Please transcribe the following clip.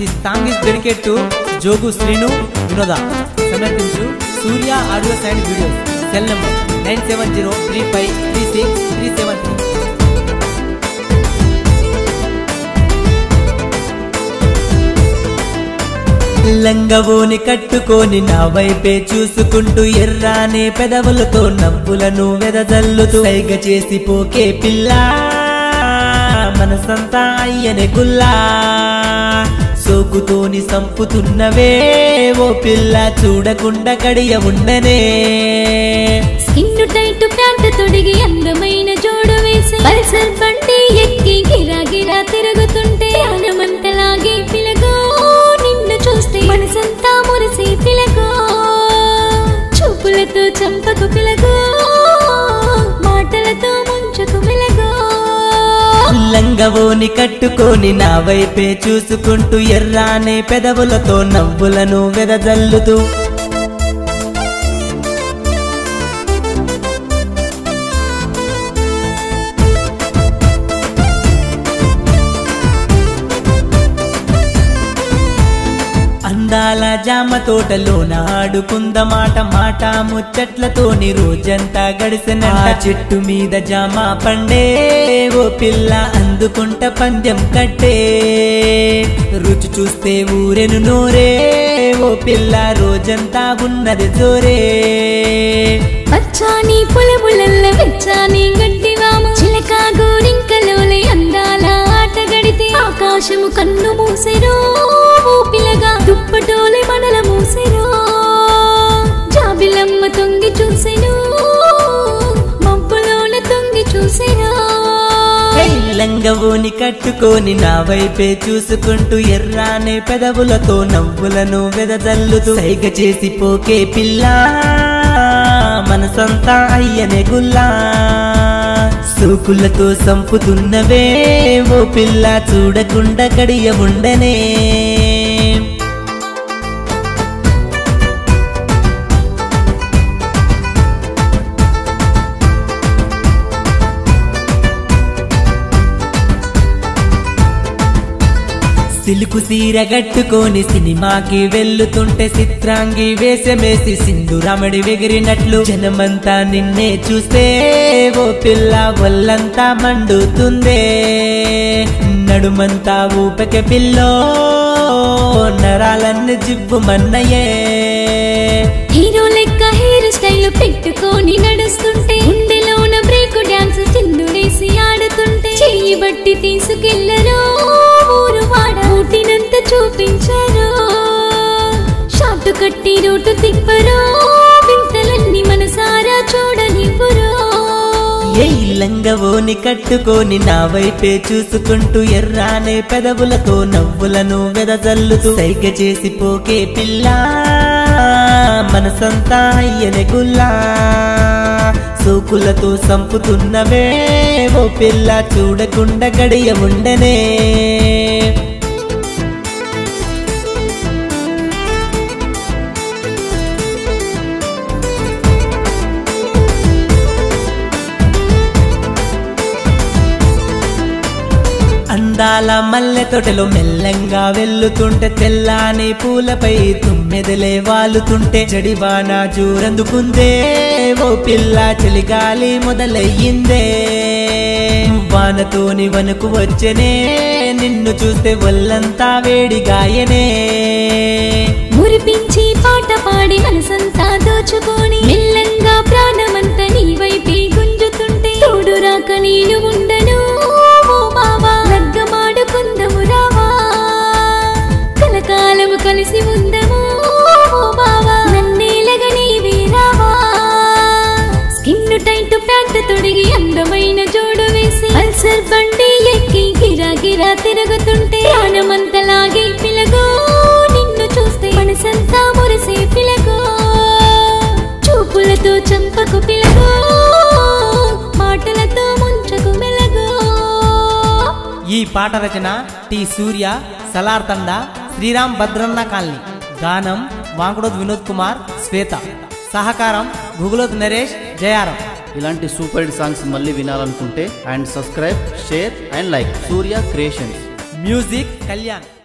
this song is dedicate to Jogu Srinu వినోద సమర్పించు Surya audios and videos cell number nine seven zero three five three six three seven two లంగవోని కట్టుకొని నా వైపే చూసుకుంటూ ఎర్రానే పెదవులతో నవ్వులను వెదజల్లుతూ సైగ చేసి పోకే పిల్ల మనసంతా అయ్యనే గుల్లా సోకుతోని సంపుతున్నవే ఓ పిల్ల చూడకుండా గడియ ఉండనే స్కిన్ టైట్ ప్యాంట్ తొడిగి అందమైన జోడు వేసి పల్సర్ బండి ఎక్కి గిరా గిరా తిరుగుతుంటే ఆనమంతలాగే పిలగో నిన్ను చూస్తే మనసంతా మురిసి పిలగో చూపులతో చంపకు పిలగో మాటలతో ముంచుకు పిలగో లంగవోని కట్టుకొని నా వైపే చూసుకుంటూ ఎర్రానే పెదవులతో నవ్వులను వెదజల్లుతూ అందాల జామ తోటలో నాడుకుందమాట మాట ముచ్చట్లతోని రోజంతా గడిసిన చెట్టు మీద జామ పండే ఓ పిల్ల అందుకుంట పందెం కట్టే రుచి చూస్తే ఊరెను నోరే ఓ పిల్ల రోజంతా ఉన్నది జోరే పచ్చాని పులబులల్ల వెచ్చాని గడ్డి వాము చిలక గోరింకలోలే అందాల ఆట గడితే ఆకాశము కన్ను మూసెరో పిలగా దుప్పటోలే మనల మూసెరో జాబిలమ్మ తొంగి చూసెను మబ్బులోన తొంగి చూసెను లంగవోని కట్టుకొని నా వైపే చూసుకుంటూ ఎర్రానే పెదవులతో నవ్వులను వెదజల్లుతూ సైగ చేసి పోకే పిల్ల మనసంతా అయ్యనే గుల్లా సూకులతో సంపుతున్నవే ఓ పిల్ల చూడకుండా గడియ ఉండనే సిలుకు సీర గట్టుకొని సినిమాకి వెళ్ళుతుంటే చిత్రాంగి వేషమేసి సింధురమడి వెగిరినట్లు జనమంతా నిన్నే చూస్తే ఓ పిల్ల ఒళ్ళంతా మండుతుందే నడుమంతా ఊపక పిల్లో నరాలన్నీ జివ్వు మన్నయే హీరో లెక్క హెయిర్ స్టైల్ పెట్టుకొని నడుస్తుంటే గుండెలోన బ్రేక్ డాన్స్ చిందులేసి ఆడుతుంటే చెయ్యి బట్టి తీసుకెళ్లరో ఊరు వాడ ఊటినంత చూపించారో షార్ట్ కట్టి రోడ్డు తిప్పరో వింతలన్నీ మనసారా చూడనివ్వరో ఏ లంగవోని కట్టుకొని నా వైపే చూసుకుంటూ ఎర్రానే పెదవులతో నవ్వులను వెదజల్లుతూ సైగ చేసి పోకే పిల్ల మనసంతా అయ్యనే గుల్లా సోకులతో సంపుతున్నవే ఓ పిల్ల చూడకుండా గడియ ఉండనే అందాల మల్లె తోటలో మెల్లంగా వెళ్ళుతుంటే తెల్లాని పూలపై తుమ్మెదలే వాలుతుంటే జడివాన జూరందుకుందే ఓ పిల్ల చలిగాలి మొదలయ్యిందే వానతోని వణుకు వచ్చనే నిన్ను చూస్తే ఒళ్ళంతా వేడిగాయనే మురిపించి పాట పాడి మనసంతా దోచుకొని మెల్లంగా ప్రాణమంతా నీ వైపే గుంజుతుంటే తోడు రాక నేను ఉండను ఓ బావా లగ్గమాడుకుందము రావా కలకాలము కలిసి ఉందము ఓ బావా నన్నేలగ నీవే రావా స్కిన్ టైట్ ప్యాంట్ తొడిగి అందమైన జోడు వేసి పల్సర్ బండి ఎక్కి గిరా గిరా తిరుగుతుంటే ఆనమంతలాగే పిలగో నిన్ను చూస్తే మనసంతా మురిసే పిలగో చూపులతో చంపకు పిలగో మాటలతో ముంచకు మెలగో ఈ పాట రచన టి సూర్య సలార్ తండ శ్రీరామ్ భద్రన్న కాలనీ గానం వాంకుడోత్ వినోద్ కుమార్ శ్వేత సహకారం గుగులోత్ నరేష్ జయారం ఇలాంటి సూపర్ హిట్ సాంగ్స్ మళ్ళీ వినాలనుకుంటే and subscribe share and like Surya creations music Kalyan